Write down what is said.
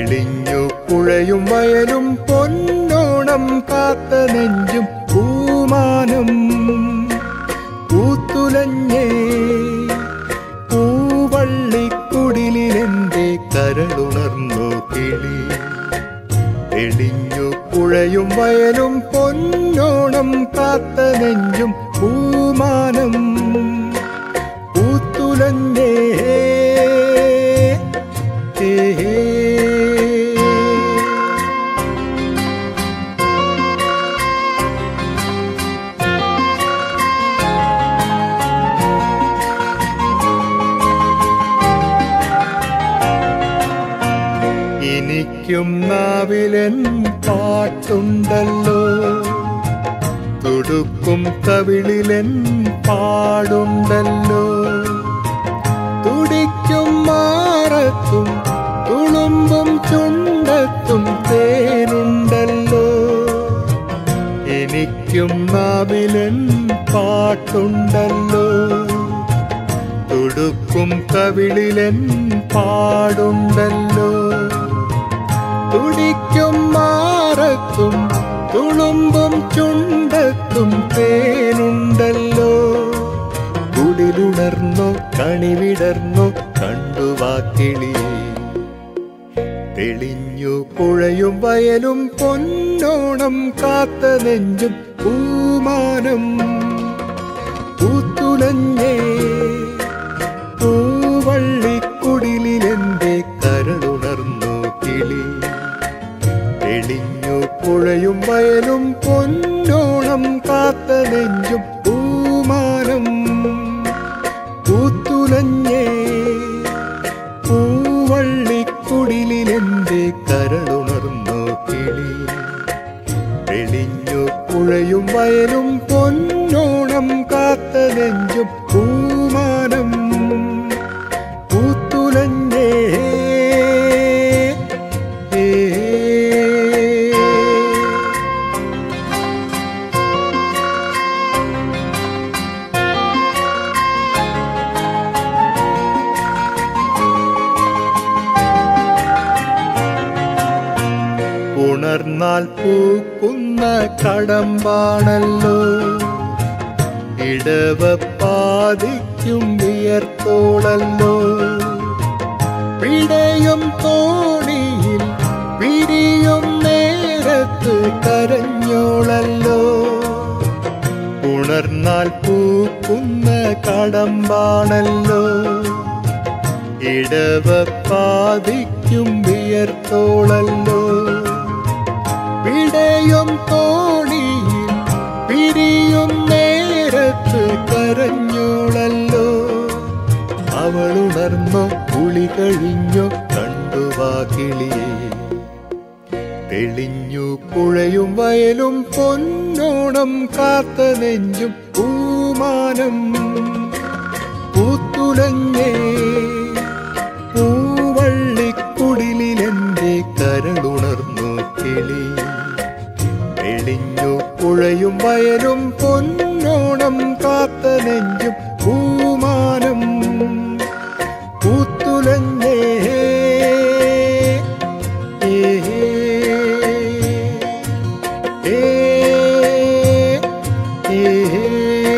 തെളിഞ്ഞു പുഴയും വയലും പൊന്നോണം കാത്ത നെഞ്ചും പൂമാനം പൂത്തുലഞ്ഞേ പൂവള്ളിക്കുടിലെന്റെ കരളുണർന്നു കിളി തെളിഞ്ഞു പുഴയും വയലും പൊന്നോണം കാത്ത നെഞ്ചും പൂമാനം പൂത്തുലഞ്ഞേ എനിക്കും നാവിലൻ പാട്ടുണ്ടല്ലോ തുടുക്കും കവിളിലൻ പാടുണ്ടല്ലോ തുടിക്കും മാറത്തും തുളുമ്പും ചുണ്ടത്തും തേനുണ്ടല്ലോ എനിക്കും നാവിലൻ പാട്ടുണ്ടല്ലോ തുടുക്കും കവിളിലൻ പാടുണ്ടല്ലോ തുടിക്കും മാറത്തും തുളുമ്പും ചുണ്ടത്തും തേനുണ്ടല്ലോ കുടിലുണർന്നോ കണിവിടർന്നോ കണ്ടുവാക്കിളിയേ തെളിഞ്ഞു പുഴയും വയലും പൊന്നോണം കാത്ത നെഞ്ചും പൂമാനം പൂത്തുലഞ്ഞേ പൂവള്ളിക്കുടിലെന്റെ കരളുണർന്നു കിളി തെളിഞ്ഞു പുഴയും വയലും പൊന്നോണം കാത്ത നെഞ്ചും പൂമാനം പൂത്തുലഞ്ഞേ പൂവള്ളിക്കുടിലെന്റെ കരളുണർന്നു കിളി തെളിഞ്ഞു പുഴയും വയലും പൊന്നോണം കാത്ത നെഞ്ചും പൂമാനം പൂത്തുലഞ്ഞേ ഉണർന്നാൽ പൂക്കുന്ന കടമ്പാണല്ലോ ഇടവപ്പാതിക്കും വിയർത്തോളല്ലോ പിടയും തോണിയിൽ പിരിയും നേരത്ത് കരഞ്ഞോളല്ലോ ഉണർന്നാൽ പൂക്കുന്ന കടമ്പാണല്ലോ ഇടവപ്പാതിക്കും വിയർത്തോളല്ലോ പിടയും തോണിയിൽ പിരിയും നേരത്ത് കരഞ്ഞോളല്ലോ അവളുണർന്നോ കുളി കഴിഞ്ഞോ കണ്ടുവാകിളിയേ തെളിഞ്ഞു പുഴയും വയലും പൊന്നോണം കാത്ത നെഞ്ചും പൂമാനം പൂത്തുലഞ്ഞേ പൂവള്ളിക്കുടിലെന്റെ കരളുണർന്നു കിളി തെളിഞ്ഞു പുഴയും വയലും പൊന്നോണം കാത്ത നെഞ്ചും പൂമാനം പൂത്തുലഞ്ഞേ ഏ ഏ ഏ